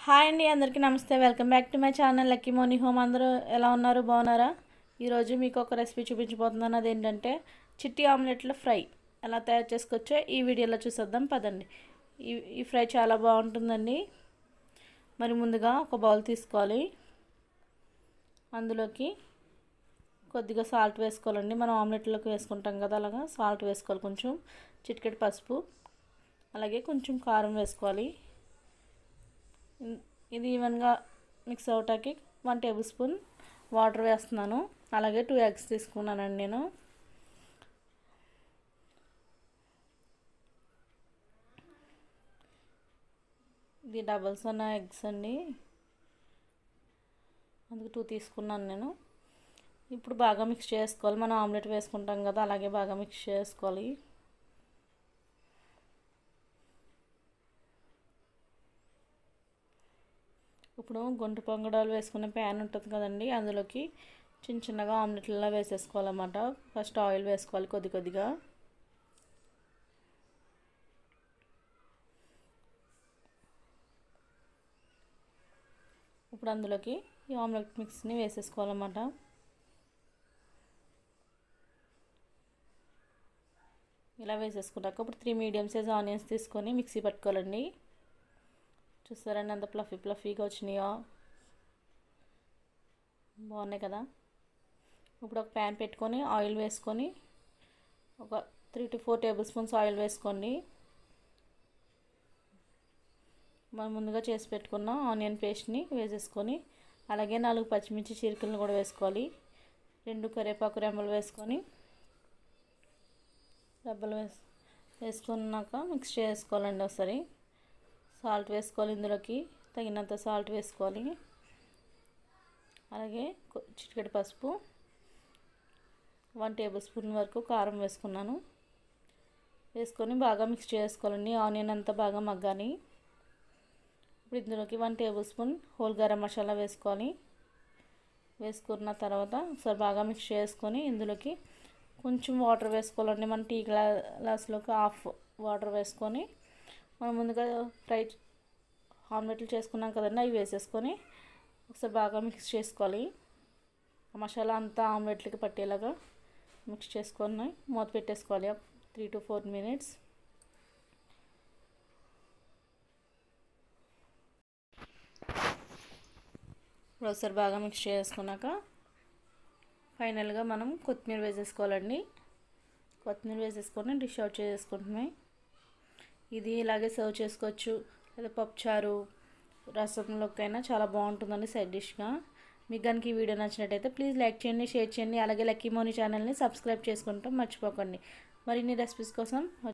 hi అండి అందరికీ నమస్తే welcome back to my channel Lucky Moni home అందరూ ఎలా ఉన్నారు బాగున్నారా ఈరోజు మీకు ఒక రెసిపీ చూపించబోతున్నాను అదేంటంటే చిట్టి ఆమ్లెట్ల ఫ్రై ఎలా తయారు చేసుకోవచ్చో ఈ వీడియోలో చూసేద్దాం పదండి ఈ ఈ ఫ్రై చాలా బాగుంటుందండి మరి ముందుగా ఒక బౌల్ తీసుకోవాలి అందులోకి కొద్దిగా సాల్ట్ వేసుకోవాలండి మనం ఆమ్లెట్లోకి వేసుకుంటాం కదా అలాగా సాల్ట్ వేసుకోవాలి కొంచెం చిటికెట్ పసుపు అలాగే కొంచెం కారం వేసుకోవాలి ఇది ఈవెన్గా మిక్స్ అవటానికి వన్ టేబుల్ స్పూన్ వాటర్ వేస్తున్నాను అలాగే టూ ఎగ్స్ తీసుకున్నానండి నేను ఇది డబల్స్ అన్న ఎగ్స్ అండి అందుకు టూ తీసుకున్నాను నేను ఇప్పుడు బాగా మిక్స్ చేసుకోవాలి మనం ఆమ్లెట్ వేసుకుంటాం కదా అలాగే బాగా మిక్స్ చేసుకోవాలి ఇప్పుడు గుంట పొంగడాలు వేసుకునే ప్యాన్ ఉంటుంది కదండి అందులోకి చిన్న చిన్నగా ఆమ్లెట్లలో వేసేసుకోవాలన్నమాట ఫస్ట్ ఆయిల్ వేసుకోవాలి కొద్ది కొద్దిగా ఇప్పుడు అందులోకి ఈ ఆమ్లెట్ మిక్స్ని వేసేసుకోవాలన్నమాట ఇలా వేసేసుకున్నాక ఇప్పుడు త్రీ మీడియం సైజ్ ఆనియన్స్ తీసుకొని మిక్సీ పట్టుకోవాలండి చూస్తారండి అంత ప్లఫీ ప్లఫీగా వచ్చినాయో బాగున్నాయి కదా ఇప్పుడు ఒక ప్యాన్ పెట్టుకొని ఆయిల్ వేసుకొని ఒక three to four table spoons oil వేసుకోండి మనం ముందుగా చేసి పెట్టుకున్న ఆనియన్ పేస్ట్ని వేసేసుకొని అలాగే నాలుగు పచ్చిమిర్చి చీరికలను కూడా వేసుకోవాలి రెండు కరివేపాకు రెమ్మలు వేసుకొని రెబ్బలు వేసు వేసుకున్నాక మిక్స్ చేసుకోవాలండి ఒకసారి సాల్ట్ వేసుకోవాలి ఇందులోకి తగినంత సాల్ట్ వేసుకోవాలి అలాగే చిటికెడు పసుపు వన్ టేబుల్ స్పూన్ వరకు కారం వేసుకున్నాను వేసుకొని బాగా మిక్స్ చేసుకోవాలండి ఆనియన్ అంతా బాగా మగ్గాలి ఇప్పుడు ఇందులోకి one table spoon whole garam masala వేసుకోవాలి వేసుకున్న తర్వాత ఒకసారి బాగా మిక్స్ చేసుకొని ఇందులోకి కొంచెం వాటర్ వేసుకోవాలండి మన టీ గ్లాస్లోకి హాఫ్ వాటర్ వేసుకొని మనం ముందుగా ఫ్రై ఆమ్లెట్లు చేసుకున్నాం కదండి అవి వేసేసుకొని ఒకసారి బాగా మిక్స్ చేసుకోవాలి మసాలా అంతా ఆమ్లెట్లకి పట్టేలాగా మిక్స్ చేసుకొని మూత పెట్టేసుకోవాలి త్రీ టు ఫోర్ మినిట్స్ ఒకసారి బాగా మిక్స్ చేసుకున్నాక ఫైనల్గా మనం కొత్తిమీర వేసేసుకోవాలండి కొత్తిమీర వేసేసుకొని డిష్ అవుట్ చేసుకుంటున్నాయి ఇది ఇలాగే సర్వ్ చేసుకోవచ్చు లేదా పప్పుచారు రసంలోకైనా చాలా బాగుంటుందండి సైడ్ డిష్గా మీకు కనుక ఈ వీడియో నచ్చినట్టయితే ప్లీజ్ లైక్ చేయండి షేర్ చేయండి అలాగే లక్కీ మోనీ ఛానల్ని సబ్స్క్రైబ్ చేసుకుంటాం మర్చిపోకండి మరిన్ని రెసిపీస్ కోసం